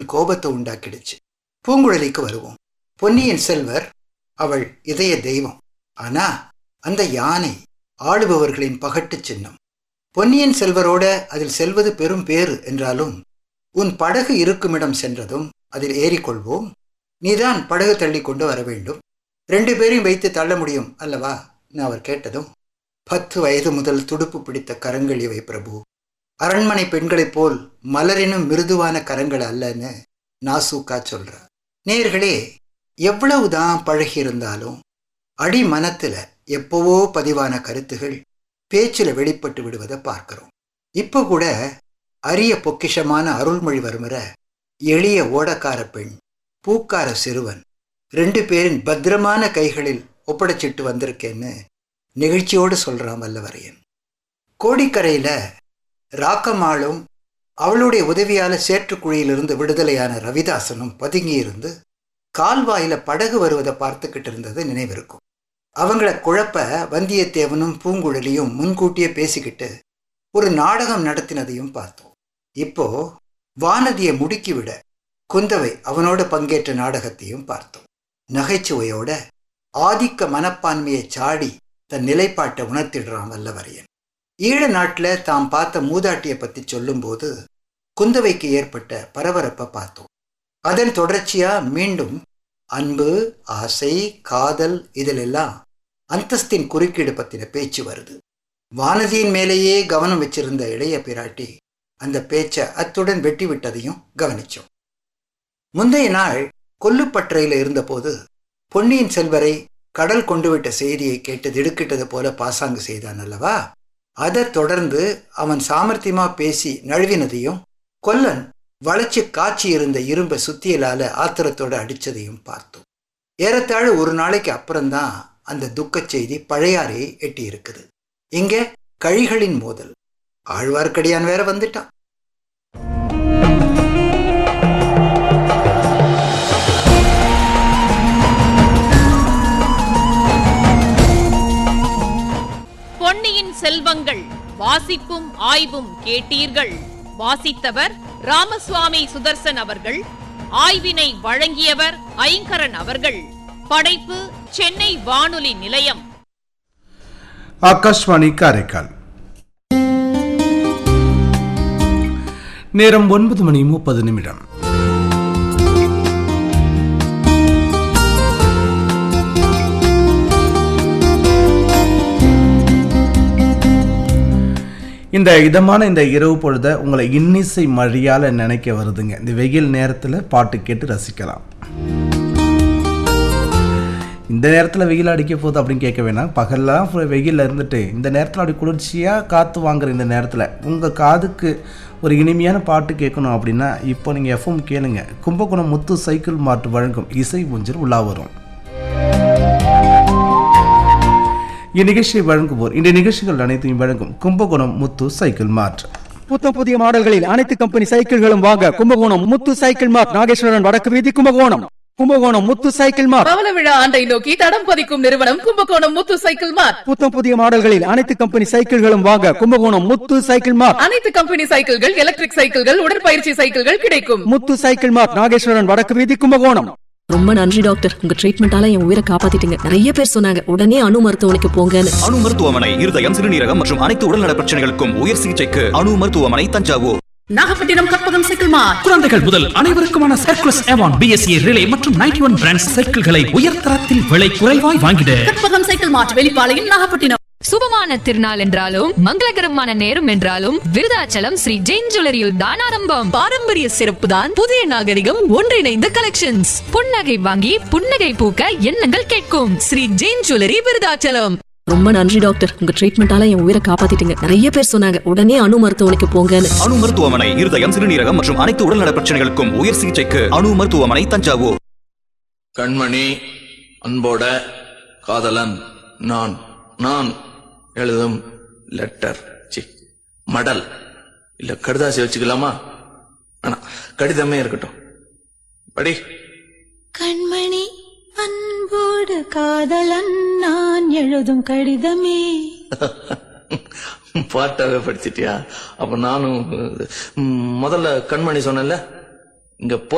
கோபத்தை உண்டாக்கிடுச்சு பூங்குழலிக்கு வருவோம் பொன்னியின் செல்வர் அவள் இதய தெய்வம் ஆனா அந்த யானை ஆளுபவர்களின் பகட்டு சின்னம் பொன்னியின் செல்வரோட அதில் செல்வது பெரும் பேறு என்றாலும் உன் படகு இருக்குமிடம் சென்றதும் அதில் ஏறிக்கொள்வோம் நீதான் படகு தள்ளி கொண்டு வர வேண்டும் ரெண்டு பேரையும் வைத்து தள்ள முடியும் அல்லவா அவர் கேட்டதும் பத்து வயது முதல் துடுப்பு பிடித்த கரங்கள் இவை பிரபு அரண்மனை பெண்களைப் போல் மலரினும் மிருதுவான கரங்கள் அல்லன்னு நாசூக்கா சொல்றார் நேர்களே எவ்வளவுதான் பழகி இருந்தாலும் அடி மனத்துல எப்பவோ பதிவான கருத்துகள் பேச்சில் வெளிப்பட்டு விடுவதை பார்க்கிறோம் இப்போ கூட அரிய பொக்கிஷமான அருள்மொழிவர்மரை எளிய ஓடக்கார பெண் பூக்கார சிறுவன் ரெண்டு பேரின் பத்திரமான கைகளில் ஒப்படைச்சிட்டு வந்திருக்கேன்னு நிகழ்ச்சியோடு சொல்றான் வல்லவரையன் கோடிக்கரையில ராக்கம்மாளும் அவளுடைய உதவியால சேற்றுக்குழியிலிருந்து விடுதலையான ரவிதாசனும் பதுங்கியிருந்து கால்வாயில படகு வருவதை பார்த்துக்கிட்டு இருந்தது நினைவிருக்கும் அவங்கள குழப்ப வந்தியத்தேவனும் பூங்குழலியும் முன்கூட்டியே பேசிக்கிட்டு ஒரு நாடகம் நடத்தினதையும் பார்த்தோம் இப்போ வானதியை முடுக்கிவிட குந்தவை அவனோட பங்கேற்ற நாடகத்தையும் பார்த்தோம் நகைச்சுவையோட ஆதிக்க மனப்பான்மையை சாடி தன் நிலைப்பாட்டை உணர்த்திடுறான் வல்லவரையன் ஈழ நாட்டில் தாம் பார்த்த மூதாட்டியை பற்றி சொல்லும்போது குந்தவைக்கு ஏற்பட்ட பரபரப்பை பார்த்தோம் அதன் தொடர்ச்சியா மீண்டும் அன்பு ஆசை காதல் இதிலெல்லாம் அந்தஸ்தின் குறுக்கீடு பற்றின பேச்சு வருது வானதியின் மேலேயே கவனம் வச்சிருந்த இளைய பிராட்டி அந்த பேச்சை அத்துடன் வெட்டி விட்டதையும் கவனிச்சோம் முந்தைய நாள் கொல்லுப்பற்றையில் இருந்தபோது பொன்னியின் செல்வரை கடல் கொண்டு விட்ட செய்தியை கேட்டு திடுக்கிட்டது போல பாசாங்கு செய்தான் அல்லவா அதை தொடர்ந்து அவன் சாமர்த்தியமா பேசி நழுவினதையும் கொல்லன் வளைச்சு காய்ச்சி இருந்த இரும்பை சுத்தியலால ஆத்திரத்தோட அடிச்சதையும் பார்த்தோம் ஏறத்தாழ ஒரு நாளைக்கு அப்புறம்தான் அந்த துக்கச் செய்தி பழையாறையை எட்டி இருக்குது இங்க கழிகளின் மோதல் ஆழ்வார்க்கடியான் வேற வந்துட்டான் பொன்னியின் செல்வங்கள் வாசிப்பும் ஆய்வும் கேட்டீர்கள் வாசித்தவர் ராமசுவாமி சுதர்சன் அவர்கள் ஆய்வினை வழங்கியவர் ஐங்கரன் அவர்கள் படைப்பு சென்னை வானொலி நிலையம் ஆகாஷ்வாணி காரைக்கால் நேரம் ஒன்பது மணி முப்பது நிமிடம் இந்த இதமான இந்த இரவு பொழுத உங்களை இன்னிசை மழையால் நினைக்க வருதுங்க இந்த வெயில் நேரத்தில் பாட்டு கேட்டு ரசிக்கலாம் இந்த நேரத்தில் வெயில் அடிக்க போகுது அப்படின்னு கேட்க வேணாம் பகல்லாம் full வெயில்ல இருந்துட்டு இந்த நேரத்தில் அப்படி குளிர்ச்சியாக காற்று வாங்குற இந்த நேரத்தில் உங்கள் காதுக்கு ஒரு இனிமையான பாட்டு கேட்கணும் அப்படின்னா இப்போ நீங்கள் எஃப்எம் கேளுங்க கும்பகோணம் முத்து சைக்கிள் மார்ட் வழங்கும் இசை ஊஞ்சல் உலா வரும் இந்நிகழ்ச்சியை வழங்குவோர் இந்த நிகழ்ச்சிகள் அனைத்தையும் வழங்கும் கும்பகோணம் முத்து சைக்கிள் மார்ட் புத்தம் புதிய மாடல்களில் அனைத்து கம்பெனி சைக்கிள்களும் வாங்க கும்பகோணம் முத்து சைக்கிள் மார்ட் நாகேஸ்வரன் வடக்கு வீதி கும்பகோணம் கும்பகோணம் முத்து சைக்கிள் மார்ட் பவள விழா ஆண்டை நோக்கி தடம் பதிக்கும் நிறுவனம் கும்பகோணம் முத்து சைக்கிள் மார்ட் புத்தம் புதிய மாடல்களில் அனைத்து கம்பெனி சைக்கிள்களும் வாங்க கும்பகோணம் முத்து சைக்கிள் மார்ட் அனைத்து கம்பெனி சைக்கிள்கள் எலக்ட்ரிக் சைக்கிள்கள் உடற்பயிற்சி சைக்கிள்கள் கிடைக்கும் முத்து சைக்கிள் மார்ட் நாகேஸ்வரன் வடக்கு வீதி கும்பகோணம் ரொம்ப நன்றி டாக்டர் உங்க ட்ரீட்மெண்டால என் உயிரை காப்பாத்திட்டீங்க நிறைய பேர் சொன்னாங்க உடனே அணு மருத்துவமனைக்கு போங்கன்னு அணு மருத்துவமனை இருதயம் சிறுநீரகம் மற்றும் அனைத்து உடல்நல பிரச்சனைகளுக்கும் உயர் சிகிச்சைக்கு அணு மருத்துவமனை தஞ்சாவூர் நாகப்பட்டினம் கற்பகம் சைக்கிள் மார்ட் குழந்தைகள் முதல் அனைவருக்குமான சர்க்குலஸ் எவான் பிஎஸ்சி ரிலே மற்றும் நைன்டி ஒன் பிராண்ட் சைக்கிள்களை உயர்தரத்தில் விலை குறைவாய் வாங்கிட கற்பகம் சைக்கிள் மார்ட் வெளிப்பாளையம் நாகப்பட்டினம் சுபமான திருநாள் என்றாலும் மங்களகரமான நேரம் என்றாலும் விருதாச்சலம் ஸ்ரீ ஜெயின் ஜுவல்லரியில் தான் ஆரம்பம் பாரம்பரிய சிறப்பு தான் புதிய நாகரிகம் ஒன்றிணைந்த கலெக்ஷன்ஸ் புன்னகை வாங்கி புன்னகை பூக்க எண்ணங்கள் கேட்கும் ஸ்ரீ ஜெயின் ஜுவல்லரி விருதாச்சலம் ரொம்ப நன்றி டாக்டர் உங்க ட்ரீட்மெண்டால என் உயிரை காப்பாத்திட்டீங்க நிறைய பேர் சொன்னாங்க உடனே அணு மருத்துவமனைக்கு போங்கன்னு அணு மருத்துவமனை இருதயம் சிறுநீரகம் மற்றும் அனைத்து உடல்நல பிரச்சனைகளுக்கும் உயர் சிகிச்சைக்கு அணு மருத்துவமனை தஞ்சாவூர் கண்மணி அன்போட காதலன் நான் நான் எழுதும் லெட்டர் சி மடல் இல்ல கடுதாசி வச்சுக்கலாமா ஆனா கடிதமே இருக்கட்டும் படி கண்மணி அன்போடு காதலன் நான் எழுதும் கடிதமே பாட்டாவே படிச்சிட்டியா அப்ப நானும் ம், முதல்ல கண்மணி சொன்னேன்ல இங்க